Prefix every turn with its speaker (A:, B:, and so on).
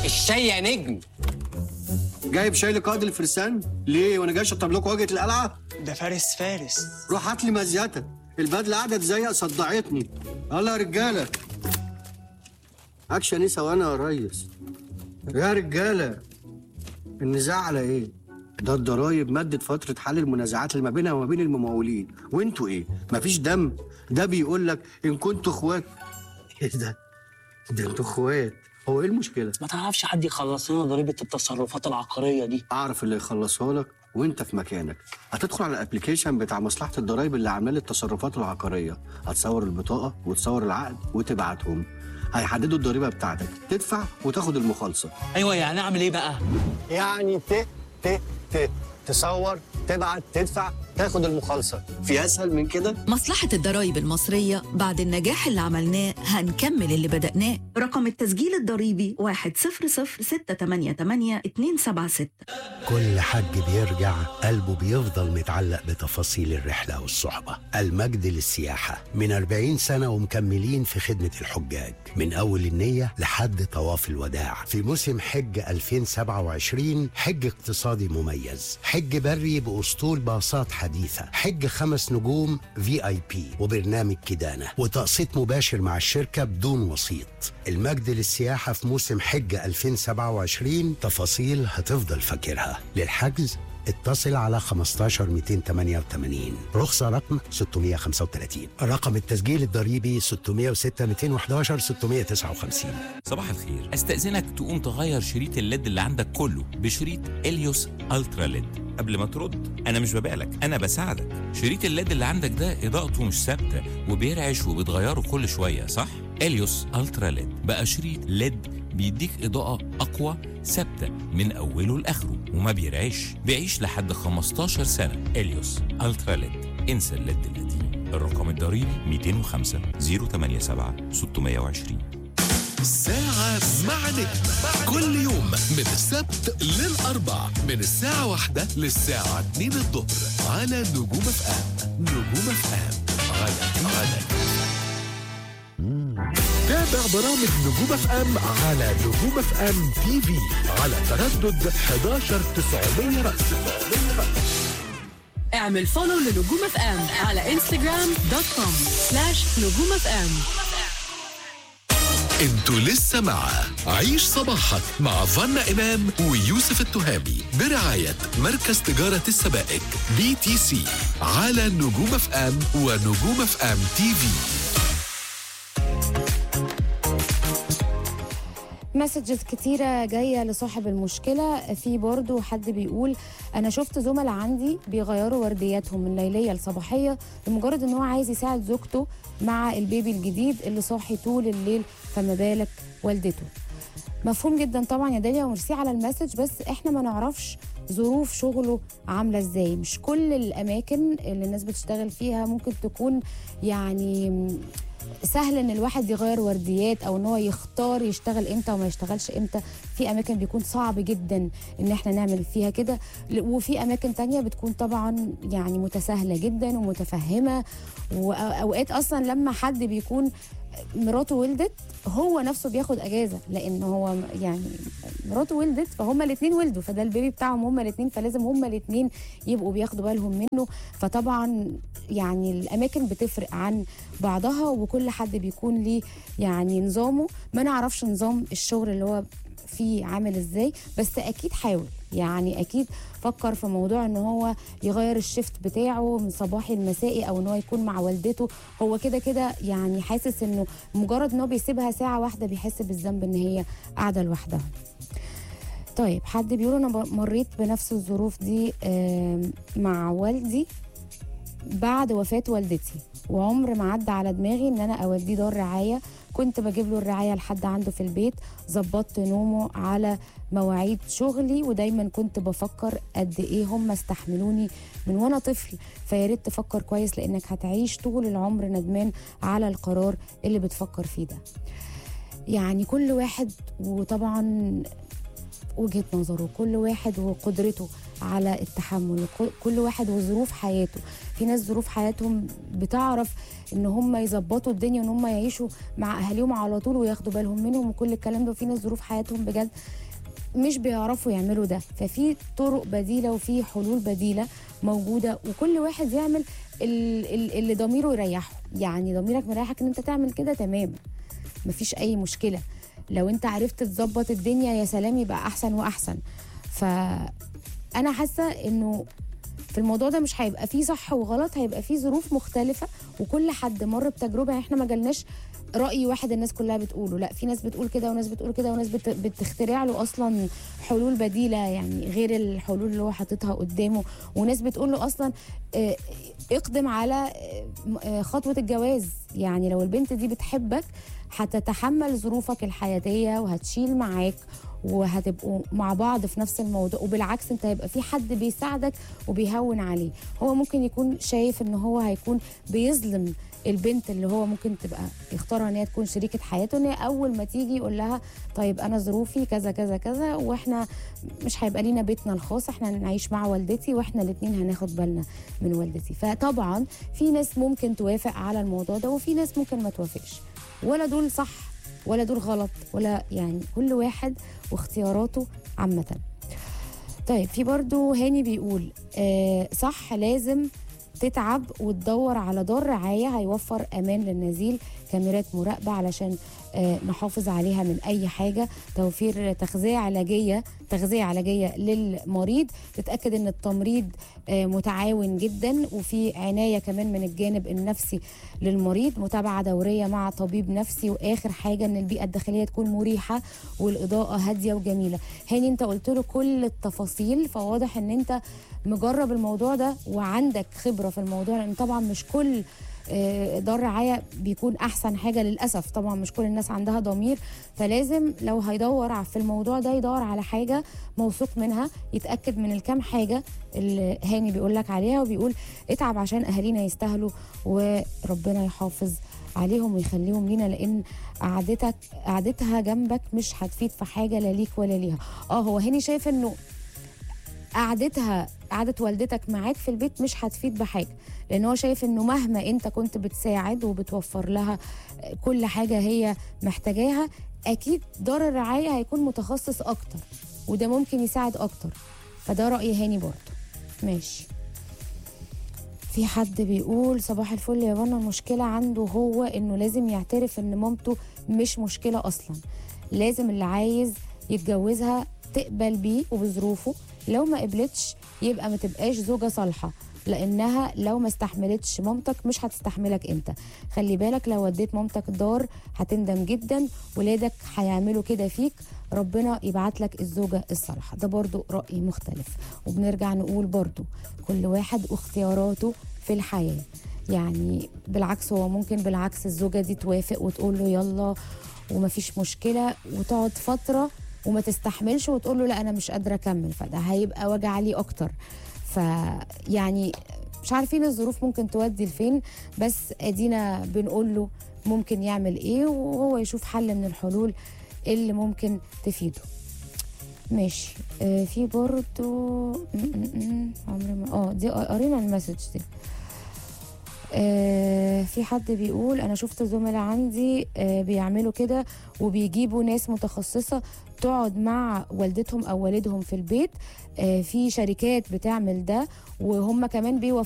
A: الشاي يا نجم
B: جايب شاي لقائد الفرسان ليه وانا جاي اشطب لكم واجهه القلعه
C: ده فارس فارس
B: روح هات لي مزيتك البدله قاعده تزيق صدعتني يلا يا رجاله اكشن ايه سوانا يا ريس يا رجاله النزاع على ايه ده الضرايب مدت فترة حل المنازعات اللي ما بينها وما بين الممولين وانتوا ايه مفيش دم ده بيقول لك ان كنتوا اخوات ايه ده ده انتوا اخوات هو ايه المشكلة
D: ما تعرفش حد يخلص لنا ضريبه التصرفات العقاريه دي
B: اعرف اللي يخلصها لك وانت في مكانك هتدخل على الابلكيشن بتاع مصلحه الضرايب اللي عامله لي التصرفات العقاريه هتصور البطاقه وتصور العقد وتبعتهم هيحددوا الضريبه بتاعتك تدفع وتاخد المخالصه
D: ايوه يعني اعمل ايه بقى
B: يعني ت ت ت تصور تبعت تدفع تاخد المخالصه في اسهل من كده
E: مصلحة الضرايب المصرية بعد النجاح اللي عملناه هنكمل اللي بدأناه رقم التسجيل الضريبي 1006888
F: كل حج بيرجع قلبه بيفضل متعلق بتفاصيل الرحلة والصحبة المجد للسياحة من 40 سنة ومكملين في خدمة الحجاج من أول النية لحد طواف الوداع في موسم حج 2027 حج اقتصادي مميز حج بري بأسطول باصات حديثة حج خمس نجوم في اي بي وبرنامج كدانة وتقسيط مباشر مع الشركة بدون وسيط المجد للسياحة في موسم حج 2027 تفاصيل هتفضل فاكرها للحجز اتصل على 15 288 رخصة رقم 635 رقم التسجيل الضريبي 606 211 659
G: صباح الخير استأذنك تقوم تغير شريط الليد اللي عندك كله بشريط اليوس الترا ليد قبل ما ترد انا مش ببالك انا بساعدك شريط الليد اللي عندك ده اضاءته مش ثابته وبيرعش وبتغيره كل شويه صح اليوس الترا ليد بقى شريط ليد بيديك اضاءه اقوى ثابته من اوله لاخره وما بيرعش بيعيش لحد 15 سنه اليوس الترا ليد انسى الليد القديم الرقم الضريبي 205 087 620
H: ساعة مع نجم كل يوم من السبت للأربع من الساعة واحدة للساعة اتنين الظهر على نجوم اف ام نجوم اف ام على على تابع برامج نجوم اف ام على نجوم اف ام تي في على تردد 11 900 رأس
I: اعمل فولو لنجوم اف ام على انستغرام دوت كوم سلاش نجوم اف ام
H: انتوا لسه مع عيش صباحك مع فنا إمام ويوسف التهامي برعاية مركز تجارة السبائك بي تي سي على نجوم اف ام ونجوم اف ام تي في
J: مسجز كتيرة جاية لصاحب المشكلة في برضو حد بيقول أنا شفت زملاء عندي بيغيروا وردياتهم من ليلية لصباحية لمجرد إن هو عايز يساعد زوجته مع البيبي الجديد اللي صاحي طول الليل فما بالك والدته مفهوم جدا طبعا يا داليا وميرسي على المسج بس احنا ما نعرفش ظروف شغله عامله ازاي مش كل الاماكن اللي الناس بتشتغل فيها ممكن تكون يعني سهل ان الواحد يغير ورديات او ان هو يختار يشتغل امتى وما يشتغلش امتى في اماكن بيكون صعب جدا ان احنا نعمل فيها كده وفي اماكن تانية بتكون طبعا يعني متساهله جدا ومتفهمه واوقات اصلا لما حد بيكون مراته ولدت هو نفسه بياخد اجازه لان هو يعني مراته ولدت فهما الاثنين ولدوا فده البيبي بتاعهم هما الاثنين فلازم هما الاثنين يبقوا بياخدوا بالهم منه فطبعا يعني الاماكن بتفرق عن بعضها وكل حد بيكون ليه يعني نظامه ما نعرفش نظام الشغل اللي هو فيه عامل ازاي بس اكيد حاول يعني اكيد فكر في موضوع ان هو يغير الشيفت بتاعه من صباحي لمسائي او ان هو يكون مع والدته هو كده كده يعني حاسس انه مجرد ان هو بيسيبها ساعه واحده بيحس بالذنب ان هي قاعده لوحدها طيب حد بيقول انا مريت بنفس الظروف دي مع والدي بعد وفاه والدتي وعمر ما عدى على دماغي ان انا اوديه دار رعايه كنت بجيب له الرعايه لحد عنده في البيت ظبطت نومه على مواعيد شغلي ودايما كنت بفكر قد ايه هم استحملوني من وانا طفل فيا ريت تفكر كويس لانك هتعيش طول العمر ندمان على القرار اللي بتفكر فيه ده يعني كل واحد وطبعا وجهه نظره كل واحد وقدرته على التحمل كل واحد وظروف حياته في ناس ظروف حياتهم بتعرف ان هم يظبطوا الدنيا وان هم يعيشوا مع اهاليهم على طول وياخدوا بالهم منهم وكل الكلام ده وفي ناس ظروف حياتهم بجد مش بيعرفوا يعملوا ده ففي طرق بديله وفي حلول بديله موجوده وكل واحد يعمل ال- ال- اللي ضميره يريحه يعني ضميرك مريحك ان انت تعمل كده تمام مفيش اي مشكله لو انت عرفت تظبط الدنيا يا سلام يبقى احسن واحسن فانا حاسه انه في الموضوع ده مش هيبقى فيه صح وغلط هيبقى فيه ظروف مختلفه وكل حد مر بتجربه يعني احنا ما جالناش راي واحد الناس كلها بتقوله لا في ناس بتقول كده وناس بتقول كده وناس بت- بتخترع له اصلا حلول بديله يعني غير الحلول اللي هو حاططها قدامه وناس بتقول له اصلا آه، اقدم على آه، م- آه، خطوه الجواز يعني لو البنت دي بتحبك هتتحمل ظروفك الحياتيه وهتشيل معاك وهتبقوا مع بعض في نفس الموضوع وبالعكس انت هيبقى في حد بيساعدك وبيهون عليه هو ممكن يكون شايف ان هو هيكون بيظلم البنت اللي هو ممكن تبقى يختارها ان هي تكون شريكه حياته ان هي اول ما تيجي يقول لها طيب انا ظروفي كذا كذا كذا واحنا مش هيبقى لينا بيتنا الخاص احنا نعيش مع والدتي واحنا الاثنين هناخد بالنا من والدتي فطبعا في ناس ممكن توافق على الموضوع ده وفي ناس ممكن ما توافقش ولا دول صح ولا دول غلط ولا يعني كل واحد واختياراته عامة طيب في برضو هاني بيقول آه صح لازم تتعب وتدور على دار رعاية هيوفر أمان للنزيل كاميرات مراقبة علشان آه نحافظ عليها من أي حاجة توفير تغذية علاجية تغذية علاجية للمريض تتأكد أن التمريض آه متعاون جدا وفي عناية كمان من الجانب النفسي للمريض متابعة دورية مع طبيب نفسي وآخر حاجة أن البيئة الداخلية تكون مريحة والإضاءة هادية وجميلة هاني أنت قلت له كل التفاصيل فواضح أن أنت مجرب الموضوع ده وعندك خبرة في الموضوع لأن طبعا مش كل آه، دار رعايه بيكون احسن حاجه للاسف طبعا مش كل الناس عندها ضمير فلازم لو هيدور ع- في الموضوع ده يدور على حاجه موثوق منها يتاكد من الكام حاجه اللي هاني بيقول لك عليها وبيقول اتعب عشان اهالينا يستاهلوا وربنا يحافظ عليهم ويخليهم لينا لان قعدتك قعدتها جنبك مش هتفيد في حاجه لا ليك ولا ليها اه هو هاني شايف انه قعدتها قعدة والدتك معاك في البيت مش هتفيد بحاجة لأن هو شايف إنه مهما أنت كنت بتساعد وبتوفر لها كل حاجة هي محتاجاها أكيد دار الرعاية هيكون متخصص أكتر وده ممكن يساعد أكتر فده رأي هاني برضه ماشي في حد بيقول صباح الفل يا رنا المشكلة عنده هو إنه لازم يعترف إن مامته مش مشكلة أصلا لازم اللي عايز يتجوزها تقبل بيه وبظروفه لو ما قبلتش يبقى ما تبقاش زوجة صالحة لانها لو ما استحملتش مامتك مش هتستحملك انت خلي بالك لو وديت مامتك دار هتندم جدا ولادك هيعملوا كده فيك ربنا يبعت لك الزوجة الصالحة ده برضو رأي مختلف وبنرجع نقول برضو كل واحد واختياراته في الحياة يعني بالعكس هو ممكن بالعكس الزوجة دي توافق وتقول له يلا ومفيش مشكلة وتقعد فترة وما تستحملش وتقول له لا انا مش قادره اكمل فده هيبقى وجع لي اكتر فيعني مش عارفين الظروف ممكن تودي لفين بس ادينا بنقول له ممكن يعمل ايه وهو يشوف حل من الحلول اللي ممكن تفيده ماشي آه في برضو م- م- م- عمري ما اه دي قرينا المسج دي آه في حد بيقول انا شفت زملاء عندي آه بيعملوا كده وبيجيبوا ناس متخصصه تقعد مع والدتهم او والدهم في البيت آه في شركات بتعمل ده وهم كمان بيوفروا